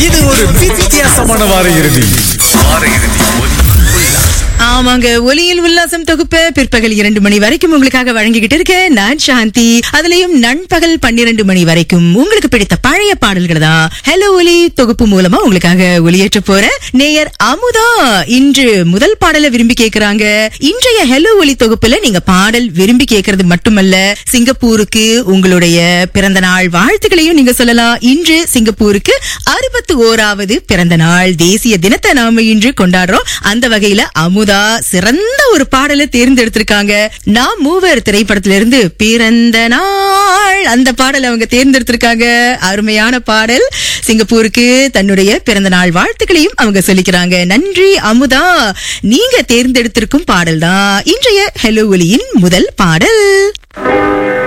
இது ஒரு வித்தியாசமான வார இறுதி ஆமாங்க ஒலியில் உல்லாசம் தொகுப்பு பிற்பகல் இரண்டு மணி வரைக்கும் உங்களுக்காக வழங்கிக்கிட்டு இருக்கேன் நான் சாந்தி அதுலயும் நண்பகல் பன்னிரண்டு மணி வரைக்கும் உங்களுக்கு பிடித்த பழைய பாடல்கள் தான் ஹலோ ஒலி தொகுப்பு மூலமா உங்களுக்காக ஒலியேற்ற போற நேயர் அமுதா இன்று முதல் பாடலை விரும்பி கேக்குறாங்க இன்றைய ஹலோ ஒலி தொகுப்புல நீங்க பாடல் விரும்பி கேக்குறது மட்டுமல்ல சிங்கப்பூருக்கு உங்களுடைய பிறந்த நாள் வாழ்த்துக்களையும் நீங்க சொல்லலாம் இன்று சிங்கப்பூருக்கு அறுபத்தி ஓராவது பிறந்த நாள் தேசிய தினத்தை நாம இன்று கொண்டாடுறோம் அந்த வகையில அமுதா சிறந்த ஒரு பாடலை தேர்ந்தெடுத்திருக்காங்க நான் மூவர் திரைப்படத்திலிருந்து இருந்து பிறந்த நாள் அந்த பாடலை அவங்க தேர்ந்தெடுத்திருக்காங்க அருமையான பாடல் சிங்கப்பூருக்கு தன்னுடைய பிறந்த நாள் வாழ்த்துக்களையும் அவங்க சொல்லிக்கிறாங்க நன்றி அமுதா நீங்க தேர்ந்தெடுத்திருக்கும் பாடல் தான் இன்றைய ஹெலோ ஒலியின் முதல் பாடல்